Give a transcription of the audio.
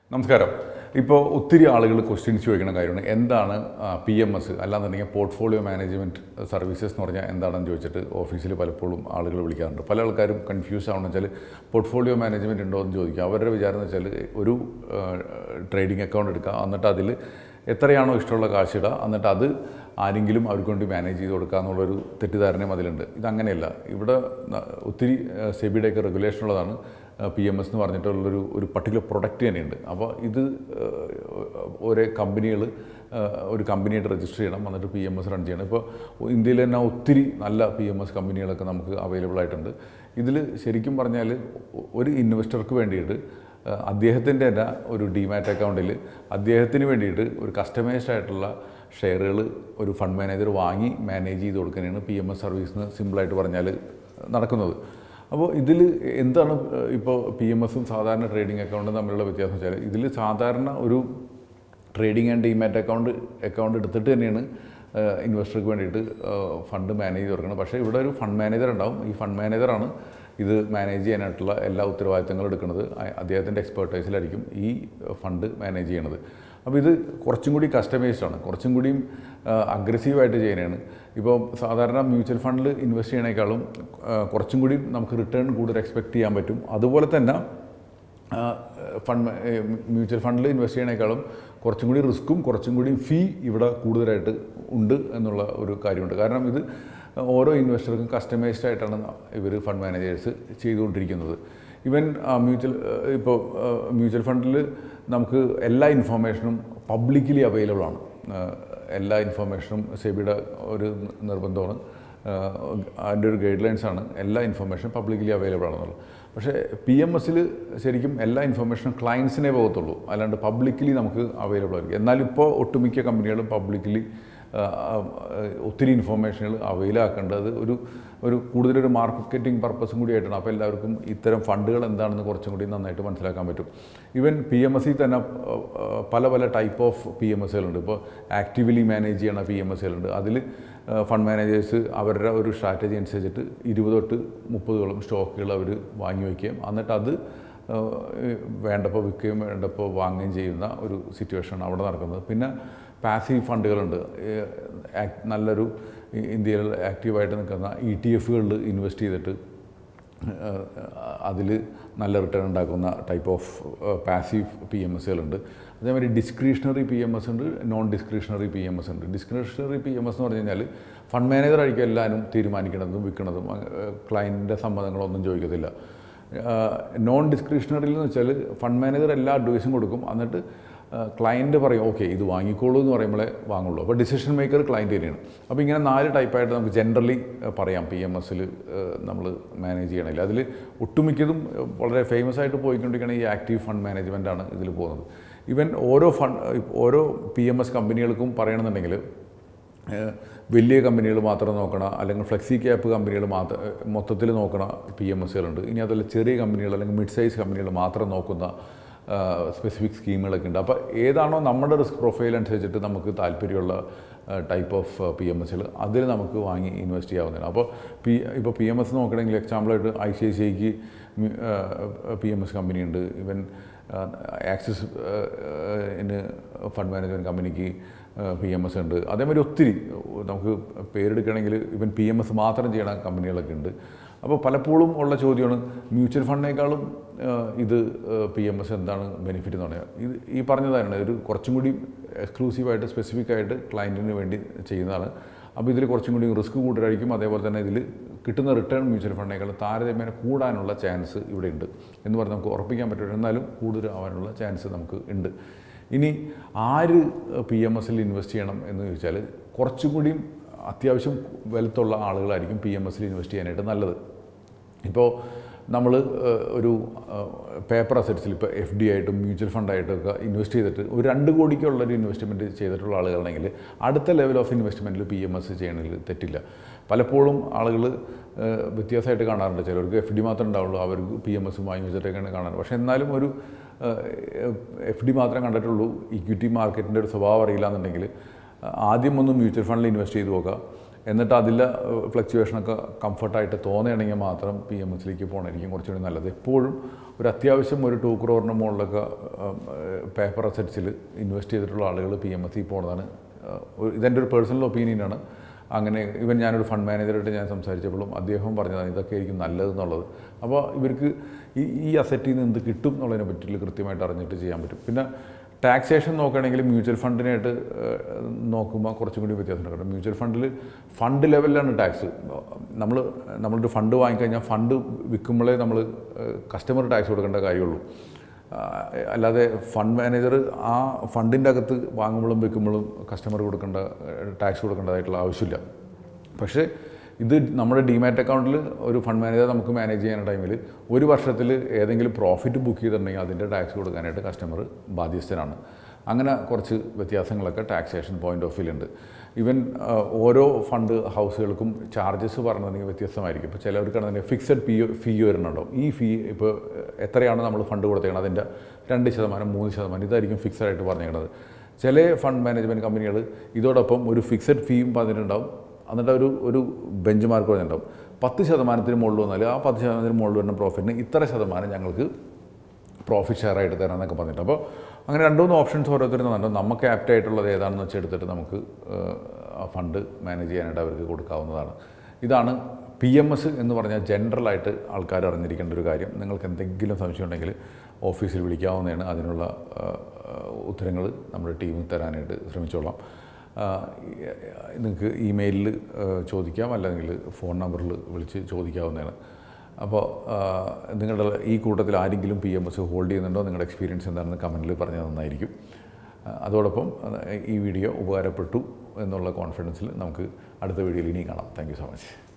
നമസ്കാരം ഇപ്പോൾ ഒത്തിരി ആളുകൾ ക്വസ്റ്റ്യൻസ് ചോദിക്കുന്ന കാര്യമാണ് എന്താണ് പി എം എസ് അല്ലാന്നുണ്ടെങ്കിൽ പോർട്ട്ഫോളിയോ മാനേജ്മെൻറ്റ് സർവീസസ് എന്ന് പറഞ്ഞാൽ എന്താണെന്ന് ചോദിച്ചിട്ട് ഓഫീസിൽ പലപ്പോഴും ആളുകൾ വിളിക്കാറുണ്ട് പല ആൾക്കാരും കൺഫ്യൂസ് ആവണമെന്ന് വെച്ചാൽ പോർട്ട്ഫോളിയോ മാനേജ്മെൻറ്റ് ഉണ്ടോ എന്ന് ചോദിക്കുക അവരുടെ വിചാരം എന്ന് വെച്ചാൽ ഒരു ട്രേഡിംഗ് അക്കൗണ്ട് എടുക്കുക എന്നിട്ട് അതിൽ എത്രയാണോ ഇഷ്ടമുള്ള കാശ് ഇടുക എന്നിട്ട് അത് ആരെങ്കിലും അവർക്ക് വേണ്ടി മാനേജ് ചെയ്ത് കൊടുക്കുക എന്നുള്ളൊരു തെറ്റിദ്ധാരണയും അതിലുണ്ട് ഇതങ്ങനെയല്ല ഇവിടെ ന- ഒത്തിരി സെബിയുടെയൊക്കെ റെഗുലേഷൻ ഉള്ളതാണ് പി എം എസ് എന്ന് പറഞ്ഞിട്ടുള്ളൊരു ഒരു പർട്ടിക്കുലർ പ്രൊഡക്റ്റ് തന്നെയുണ്ട് അപ്പോൾ ഇത് ഒരേ കമ്പനികൾ ഒരു കമ്പനിയായിട്ട് രജിസ്റ്റർ ചെയ്യണം എന്നിട്ട് പി എം എസ് റൺ ചെയ്യണം ഇപ്പോൾ ഇന്ത്യയിൽ തന്നെ ഒത്തിരി നല്ല പി എം എസ് കമ്പനികളൊക്കെ നമുക്ക് അവൈലബിൾ ആയിട്ടുണ്ട് ഇതിൽ ശരിക്കും പറഞ്ഞാൽ ഒരു ഇൻവെസ്റ്റർക്ക് വേണ്ടിയിട്ട് ഏഹ് അദ്ദേഹത്തിൻ്റെ തന്നെ ഒരു ഡിമാറ്റ് അക്കൗണ്ടിൽ അദ്ദേഹത്തിന് വേണ്ടിയിട്ട് ഒരു കസ്റ്റമൈസ്ഡ് ആയിട്ടുള്ള ഷെയറുകൾ ഒരു ഫണ്ട് മാനേജർ വാങ്ങി മാനേജ് ചെയ്ത് കൊടുക്കാനാണ് പി എം എസ് സർവീസിന് സിമ്പിളായിട്ട് പറഞ്ഞാൽ നടക്കുന്നത് അപ്പോൾ ഇതിൽ എന്താണ് ഇപ്പോൾ പി എം എസും സാധാരണ ട്രേഡിംഗ് അക്കൗണ്ടും തമ്മിലുള്ള വ്യത്യാസം വെച്ചാൽ ഇതിൽ സാധാരണ ഒരു trading and demat account account എടുത്തിട്ട് തന്നെയാണ് ഇൻവെസ്റ്റർക്ക് വേണ്ടിയിട്ട് ഫണ്ട് മാനേജ് ചെയ്ത് കൊടുക്കുന്നത് പക്ഷേ ഇവിടെ ഒരു ഫണ്ട് മാനേജർ ഉണ്ടാവും ഈ ഫണ്ട് മാനേജറാണ് ഇത് മാനേജ് ചെയ്യാനായിട്ടുള്ള എല്ലാ ഉത്തരവാദിത്തങ്ങളും എടുക്കുന്നത് അ- അദ്ദേഹത്തിൻ്റെ എക്സ്പെർട്ടൈസിലായിരിക്കും ഈ ഫണ്ട് മാനേജ് ചെയ്യണത് അപ്പോൾ ഇത് കുറച്ചും കൂടി കസ്റ്റമൈസ്ഡ് ആണ് കുറച്ചും കൂടിയും അഗ്രസീവായിട്ട് ചെയ്യാനാണ് ഇപ്പോൾ സാധാരണ മ്യൂച്വൽ ഫണ്ടിൽ ഇൻവെസ്റ്റ് ചെയ്യണേക്കാളും ആ, കുറച്ചും കൂടി നമുക്ക് റിട്ടേൺ കൂടുതൽ എക്സ്പെക്റ്റ് ചെയ്യാൻ പറ്റും അതുപോലെ തന്നെ ഫണ്ട് മ്യൂച്വൽ ഫണ്ടിൽ ഇൻവെസ്റ്റ് ചെയ്യണേക്കാളും കുറച്ചും കൂടി റിസ്ക്കും കുറച്ചും കൂടി ഫീ ഇവിടെ കൂടുതലായിട്ട് ഉണ്ട് എന്നുള്ള ഒരു കാര്യമുണ്ട് കാരണം ഇത് ഓരോ ഇൻവെസ്റ്റർക്കും കസ്റ്റമൈസ്ഡ് ആയിട്ടാണ് ഇവർ ഫണ്ട് മാനേജേഴ്സ് ചെയ്തുകൊണ്ടിരിക്കുന്നത് ഇവൻ മ്യൂച്വൽ ഇപ്പോൾ മ്യൂച്വൽ ഫണ്ടിൽ നമുക്ക് എല്ലാ ഇൻഫോർമേഷനും പബ്ലിക്കലി അവൈലബിൾ ആണ് ആ, എല്ലാ ഇൻഫോർമേഷനും സെബിയുടെ ഒരു നിർബന്ധമാണ് അതിൻ്റെ ഒരു ഗൈഡ് ലൈൻസ് ആണ് എല്ലാ ഇൻഫർമേഷനും പബ്ലിക്കലി അവൈലബിൾ ആണെന്നുള്ളത് പക്ഷേ പി എം എസിൽ ശരിക്കും എല്ലാ ഇൻഫർമേഷനും ക്ലയൻസിനെ പോകത്തുള്ളൂ അല്ലാണ്ട് പബ്ലിക്കലി നമുക്ക് അവൈലബിൾ ആയിരിക്കും എന്നാൽ ഇപ്പോൾ ഒട്ടുമിക്ക കമ്പനികളും പബ്ലിക്കലി ഒത്തിരി ഇൻഫർമേഷനുകൾ അവൈൽ ആക്കേണ്ടത് ഒരു ഒരു കൂടുതലൊരു മാർക്കറ്റിംഗ് പർപ്പസും കൂടി ആയിട്ടാണ് അപ്പോൾ എല്ലാവർക്കും ഇത്തരം ഫണ്ടുകൾ എന്താണെന്ന് കുറച്ചും കൂടി നന്നായിട്ട് മനസ്സിലാക്കാൻ പറ്റും ഈവൻ പി എം എസ്സിൽ തന്നെ ആ, ആ, പല പല ടൈപ്പ് ഓഫ് പി എം എസ്സുകളുണ്ട് ഇപ്പോൾ ആക്റ്റീവ്ലി മാനേജ് ചെയ്യണ പി എം എസ്സുകളുണ്ട് അതിൽ ഫണ്ട് മാനേജേഴ്സ് അവരുടെ ഒരു സ്ട്രാറ്റജി അനുസരിച്ചിട്ട് ഇരുപത് തൊട്ട് മുപ്പതോളം സ്റ്റോക്കുകൾ അവർ വാങ്ങി വയ്ക്കുകയും എന്നിട്ട് അത് ആ, വേണ്ടപ്പോൾ വിൽക്കുകയും വേണ്ടപ്പോൾ വാങ്ങുകയും ചെയ്യുന്ന ഒരു സിറ്റുവേഷനാണ് അവിടെ നടക്കുന്നത് പിന്നെ പാസീവ് ഫണ്ടുകളുണ്ട് ഏ, ആക്- നല്ലൊരു ഇ- ഇന്ത്യയിൽ ആക്റ്റീവായിട്ട് നിൽക്കുന്ന ഇ ടി എഫുകളിൽ ഇൻവെസ്റ്റ് ചെയ്തിട്ട് അതിൽ നല്ല റിട്ടേൺ ഉണ്ടാക്കുന്ന type of passive P M എസ്സുകളുണ്ട് അതേമാതിരി ഡിസ്ക്രിഷണറി പി എം എസ് ഉണ്ട് non discretionary P M S ഉണ്ട് ഡിസ്ക്രിഷണറി പി എം എസ് എന്ന് പറഞ്ഞു കഴിഞ്ഞാൽ ഫണ്ട് മാനേജർ ആയിരിക്കും എല്ലാവരും തീരുമാനിക്കുന്നതും വിൽക്കുന്നതും ക്ലയൻറ്റിൻ്റെ സമ്മതങ്ങളൊന്നും ചോദിക്കത്തില്ല നോൺ ഡിസ്ക്രിഷണറിയിൽ എന്ന് വെച്ചാൽ ഫണ്ട് മാനേജർ എല്ലാ അഡ്വൈസും കൊടുക്കും എന്നിട്ട് ക്ലയൻറ്റ് പറയും ഓക്കെ ഇത് വാങ്ങിക്കോളൂ എന്ന് പറയുമ്പോഴേ വാങ്ങുള്ളൂ അപ്പോൾ ഡിസിഷൻ മേക്കർ ക്ലയൻറ്റ് തന്നെയാണ് അപ്പോൾ ഇങ്ങനെ നാല് ടൈപ്പായിട്ട് നമുക്ക് ജനറലി പറയാം പി എം എസ്സിൽ നമ്മൾ മാനേജ് ചെയ്യണമെങ്കിൽ അതിൽ ഒട്ടുമിക്കതും ഏഹ്, വളരെ ഫേമസ് ആയിട്ട് പോയിക്കൊണ്ടിരിക്കുന്ന ഈ ആക്റ്റീവ് ഫണ്ട് മാനേജ്മെൻറ്റാണ് ഇതിൽ പോകുന്നത് ഈവൻ ഓരോ ഫണ്ട് ഓരോ പി എം എസ് കമ്പനികൾക്കും പറയണമെന്നുണ്ടെങ്കിൽ ഏഹ് വലിയ കമ്പനികൾ മാത്രം നോക്കണ അല്ലെങ്കിൽ ഫ്ലെക്സി ക്യാപ്പ് കമ്പനികൾ മാത്രം മൊത്തത്തിൽ നോക്കണ പി എം എസ്സുകളുണ്ട് ഇനി അതല്ല ചെറിയ കമ്പനികൾ അല്ലെങ്കിൽ മിഡ് സൈസ് കമ്പനികൾ മാത്രം നോക്കുന്ന സ്പെസിഫിക് സ്കീമുകളൊക്കെ ഉണ്ട് അപ്പോൾ ഏതാണോ നമ്മുടെ റിസ്ക് പ്രൊഫൈൽ അനുസരിച്ചിട്ട് നമുക്ക് താല്പര്യമുള്ള ടൈപ്പ് ഓഫ് പി എം എസ്സുകൾ അതിൽ നമുക്ക് വാങ്ങി ഇൻവെസ്റ്റ് ചെയ്യാവുന്നതാണ് അപ്പോൾ പി ഇപ്പോൾ പി എം എസ് നോക്കണമെങ്കിൽ എക്സാമ്പിളായിട്ട് ഐ സി ഐ സി ഐക്ക് പി എം എസ് കമ്പനിയുണ്ട് ഇവൻ ആക്സിസ് ഫണ്ട് മാനേജ്മെൻറ്റ് കമ്പനിക്ക് പി എം എസ് ഉണ്ട് അതേമാതിരി ഒത്തിരി നമുക്ക് പേരെടുക്കുകയാണെങ്കിൽ ഇവൻ പി എം എസ് മാത്രം ചെയ്യണ കമ്പനികളൊക്കെ ഉണ്ട് അപ്പോൾ പലപ്പോഴും ഉള്ള ചോദ്യമാണ് മ്യൂച്വൽ ഫണ്ടിനേക്കാളും ഇത് പി എം എസ് എന്താണ് ബെനിഫിറ്റ് എന്ന് പറയുക ഇത് ഈ പറഞ്ഞതാണ് ഒരു കുറച്ചും കൂടി എക്സ്ക്ലൂസീവായിട്ട് സ്പെസിഫിക് ആയിട്ട് ക്ലയൻറ്റിന് വേണ്ടി ചെയ്യുന്നതാണ് അപ്പോൾ ഇതിൽ കുറച്ചും കൂടി റിസ്ക് കൂടുതലായിരിക്കും അതേപോലെ തന്നെ ഇതിൽ കിട്ടുന്ന റിട്ടേൺ മ്യൂച്വൽ ഫണ്ടിനേക്കാൾ താരതമ്യേന കൂടാനുള്ള ചാൻസ് ഇവിടെ ഉണ്ട് എന്ന് പറഞ്ഞ് നമുക്ക് ഉറപ്പിക്കാൻ പറ്റില്ല എന്നാലും കൂടുതൽ ആവാനുള്ള ചാൻസ് നമുക്ക് ഉണ്ട് ഇനി ആര് പി എം എസിൽ ഇൻവെസ്റ്റ് ചെയ്യണം എന്ന് ചോദിച്ചാൽ കുറച്ചും കൂടിയും അത്യാവശ്യം വെൽത്തുള്ള ആളുകളായിരിക്കും പി എം എസിൽ ഇൻവെസ്റ്റ് ചെയ്യാനായിട്ട് നല്ലത് ഇപ്പോൾ നമ്മൾ ഒരു പേപ്പർ അസറ്റ്സിൽ ഇപ്പോൾ എഫ് ഡി ആയിട്ടും മ്യൂച്വൽ ഫണ്ടായിട്ടും ഒക്കെ ഇൻവെസ്റ്റ് ചെയ്തിട്ട് ഒരു രണ്ട് കോടിക്കുള്ള ഒരു ഇൻവെസ്റ്റ്മെൻറ്റ് ചെയ്തിട്ടുള്ള ആളുകളാണെങ്കിൽ അടുത്ത ലെവൽ ഓഫ് ഇൻവെസ്റ്റ്മെൻറ്റിൽ പി എം എസ് ചെയ്യണതിൽ തെറ്റില്ല പലപ്പോഴും ആളുകൾ വ്യത്യാസമായിട്ട് കാണാറുണ്ട് ചിലർക്ക് എഫ് ഡി മാത്രമേ ഉണ്ടാവുള്ളൂ അവർക്ക് പി എം എസും വാങ്ങി വെച്ചിട്ടൊക്കെയാണ് കാണാറ് പക്ഷേ എന്നാലും ഒരു എഫ് ഡി മാത്രമേ കണ്ടിട്ടുള്ളൂ ഇക്വിറ്റി മാർക്കറ്റിൻ്റെ ഒരു സ്വഭാവം അറിയില്ല എന്നുണ്ടെങ്കിൽ ആദ്യം ഒന്ന് മ്യൂച്വൽ ഫണ്ടിൽ ഇൻവെസ്റ്റ് ചെയ്ത് നോക്കുക എന്നിട്ട് അതിലെ ഫ്ലക്ച്വേഷനൊക്കെ കംഫർട്ടായിട്ട് തോന്നുകയാണെങ്കിൽ മാത്രം പി എം എസിലേക്ക് പോകണമായിരിക്കും കുറച്ചുകൂടി നല്ലത് എപ്പോഴും ഒരു അത്യാവശ്യം ഒരു ടു ക്രോറിന് മുകളിലൊക്കെ പേപ്പർ അസറ്റ്സിൽ ഇൻവെസ്റ്റ് ചെയ്തിട്ടുള്ള ആളുകൾ പി എം എസ് സി പോകുന്നതാണ് ഏഹ്, ഒരു- ഇതെൻ്റെ ഒരു പേഴ്സണൽ ഒപ്പീനിയനാണ് അങ്ങനെ ഇവൻ ഞാനൊരു ഫണ്ട് മാനേജറായിട്ട് ഞാൻ സംസാരിച്ചപ്പോഴും അദ്ദേഹം പറഞ്ഞതാണ് ഇതൊക്കെ ആയിരിക്കും നല്ലതെന്നുള്ളത് അപ്പോൾ ഇവർക്ക് ഈ ഈ അസറ്റിൽ നിന്ന് എന്ത് കിട്ടും എന്നുള്ളതിനെ പറ്റിയിട്ട് കൃത്യമായിട്ട് അറിഞ്ഞിട്ട് ചെയ്യാൻ പറ്റും പിന്നെ ടാക്സേഷൻ നോക്കുകയാണെങ്കിൽ മ്യൂച്വൽ ഫണ്ടിനായിട്ട് ഏഹ്, നോക്കുമ്പോൾ കുറച്ചും കൂടി വ്യത്യാസമുണ്ട് കാരണം മ്യൂച്വൽ ഫണ്ടിൽ ഫണ്ട് ലെവലിലാണ് ടാക്സ് നമ്മൾ നമ്മളൊരു ഫണ്ട് വാങ്ങിക്കഴിഞ്ഞാൽ ഫണ്ട് വിൽക്കുമ്പോഴേ നമ്മൾ കസ്റ്റമർ ടാക്സ് കൊടുക്കേണ്ട കാര്യമുള്ളൂ ആ, അല്ലാതെ ഫണ്ട് മാനേജർ ആ ഫണ്ടിൻ്റെ അകത്ത് വാങ്ങുമ്പോഴും വിൽക്കുമ്പോഴും കസ്റ്റമർ കൊടുക്കേണ്ട ടാക്സ് കൊടുക്കേണ്ടതായിട്ടുള്ള ആവശ്യമില്ല പക്ഷേ ഇത് നമ്മുടെ ഡിമാറ്റ് അക്കൗണ്ടിൽ ഒരു ഫണ്ട് മാനേജർ നമുക്ക് മാനേജ് ചെയ്യുന്ന ടൈമിൽ ഒരു വർഷത്തിൽ ഏതെങ്കിലും പ്രോഫിറ്റ് ബുക്ക് ചെയ്തിട്ടുണ്ടെങ്കിൽ അതിൻ്റെ ടാക്സ് കൊടുക്കാനായിട്ട് കസ്റ്റമർ ബാധ്യസ്ഥനാണ് അങ്ങനെ കുറച്ച് വ്യത്യാസങ്ങളൊക്കെ ടാക്സേഷൻ പോയിന്റ് ഓഫ് വ്യൂലുണ്ട് ഈവൻ ഓരോ ഫണ്ട് ഹൗസുകൾക്കും ചാർജസ് പറഞ്ഞിട്ടുണ്ടെങ്കിൽ വ്യത്യസ്തമായിരിക്കും ഇപ്പോൾ ചിലവർക്കാണെന്നുണ്ടെങ്കിൽ ഫിക്സഡ് ഫീ ഫീ വരുന്നുണ്ടാവും ഈ ഫീ ഇപ്പോൾ എത്രയാണ് നമ്മൾ ഫണ്ട് കൊടുത്തേക്കുന്നത് അതിൻ്റെ രണ്ട് ശതമാനം മൂന്ന് ശതമാനം ഇതായിരിക്കും ഫിക്സഡ് ആയിട്ട് പറഞ്ഞേക്കുന്നത് ചില ഫണ്ട് മാനേജ്മെൻറ്റ് കമ്പനികൾ ഇതോടൊപ്പം ഒരു ഫിക്സഡ് ഫീയും പറഞ്ഞിട്ടുണ്ടാവും എന്നിട്ട് ഒരു ഒരു ബെഞ്ച് മാർക്ക് പറഞ്ഞിട്ടുണ്ടാവും പത്ത് ശതമാനത്തിന് മുകളിൽ വന്നാൽ ആ പത്ത് ശതമാനത്തിന് മുകളിൽ വരുന്ന പ്രോഫിറ്റിന് ഇത്ര ശതമാനം ഞങ്ങൾക്ക് പ്രോഫിറ്റ് ഷെയർ ആയിട്ട് തരാം എന്നൊക്കെ പറഞ്ഞിട്ട് അപ്പോൾ അങ്ങനെ രണ്ട് മൂന്ന് ഓപ്ഷൻസ് ഓരോരുത്തരും തന്നിട്ടുണ്ട് നമുക്ക് ആപ്റ്റ് ആയിട്ടുള്ളത് ഏതാണെന്ന് വെച്ച് എടുത്തിട്ട് നമുക്ക് ഏഹ്, ആ ഫണ്ട് മാനേജ് ചെയ്യാനായിട്ട് അവർക്ക് കൊടുക്കാവുന്നതാണ് ഇതാണ് പി എം എസ് എന്ന് പറഞ്ഞാൽ ജനറലായിട്ട് ആൾക്കാർ അറിഞ്ഞിരിക്കേണ്ട ഒരു കാര്യം നിങ്ങൾക്ക് എന്തെങ്കിലും സംശയം ഉണ്ടെങ്കിൽ ഓഫീസിൽ വിളിക്കാവുന്നതാണ് അതിനുള്ള ഉത്തരങ്ങൾ നമ്മുടെ ടീമിൽ തരാനായിട്ട് ശ്രമിച്ചോളാം നിങ്ങൾക്ക് ഇമെയിലിൽ ചോദിക്കാം അല്ലെങ്കിൽ ഫോൺ നമ്പറിൽ വിളിച്ച് ചോദിക്കാവുന്നതാണ് അപ്പോൾ നിങ്ങളുടെ ഈ കൂട്ടത്തിൽ ആരെങ്കിലും പി എം എസ് ഹോൾഡ് ചെയ്യുന്നുണ്ടോ നിങ്ങളുടെ എക്സ്പീരിയൻസ് എന്താണെന്ന് കമൻറ്റിൽ പറഞ്ഞാൽ നന്നായിരിക്കും ആ, അതോടൊപ്പം ആ, ഈ വീഡിയോ ഉപകാരപ്പെട്ടു എന്നുള്ള കോൺഫിഡൻസിൽ നമുക്ക് അടുത്ത വീഡിയോയിൽ ഇനി കാണാം താങ്ക് യു സോ മച്ച്